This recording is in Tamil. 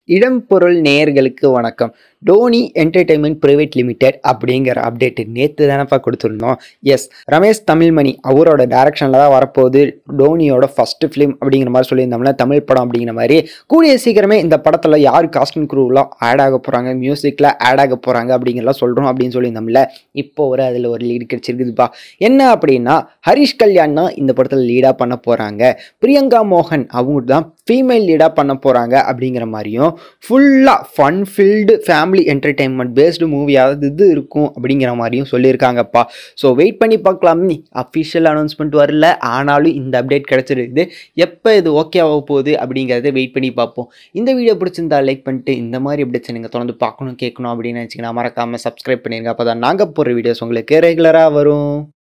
இடம் பொருள் நேயர்களுக்கு வணக்கம் டோனி என்டர்டைன்மெண்ட் பிரைவேட் லிமிடெட் அப்படிங்கிற அப்டேட் நேற்று தானப்பா கொடுத்துருந்தோம் எஸ் ரமேஷ் தமிழ்மணி அவரோட டைரக்ஷனில் தான் வரப்போகுது டோனியோட ஃபர்ஸ்ட் ஃபிலிம் அப்படிங்கிற மாதிரி சொல்லியிருந்தோம்ல தமிழ் படம் அப்படிங்கிற மாதிரி கூடிய சீக்கிரமே இந்த படத்தில் யார் காஸ்டிங் குரூவெலாம் ஆட் ஆக போகிறாங்க மியூசிக்கில் ஆட் ஆக போகிறாங்க அப்படிங்கிறலாம் சொல்கிறோம் அப்படின்னு சொல்லியிருந்தோம்ல இப்போ ஒரு அதில் ஒரு லீடு கிடச்சிருக்குதுப்பா என்ன அப்படின்னா ஹரிஷ் கல்யாண் தான் இந்த படத்தில் லீடாக பண்ண போகிறாங்க பிரியங்கா மோகன் அவங்க தான் ஃபீமேல் லீடாக பண்ண போகிறாங்க அப்படிங்கிற மாதிரியும் ஃபுல்லாக fun filled family entertainment based மூவியாவது இது இருக்கும் அப்படிங்கிற மாதிரியும் சொல்லியிருக்காங்கப்பா ஸோ வெயிட் பண்ணி பார்க்கலாம் அஃபிஷியல் அனௌன்ஸ்மெண்ட் வரல ஆனாலும் இந்த அப்டேட் கிடச்சிருக்குது எப்போ இது ஓகே ஆக போகுது அப்படிங்கிறத வெயிட் பண்ணி பார்ப்போம் இந்த வீடியோ பிடிச்சிருந்தா லைக் பண்ணிட்டு இந்த மாதிரி அப்டேட்ஸ் நீங்கள் தொடர்ந்து பார்க்கணும் கேட்கணும் அப்படின்னு நினச்சிங்கன்னா மறக்காமல் சப்ஸ்கிரைப் பண்ணிருங்க அப்போ தான் நாங்கள் போடுற வீடியோஸ் உங்களுக்கு ரெகுலராக வரும்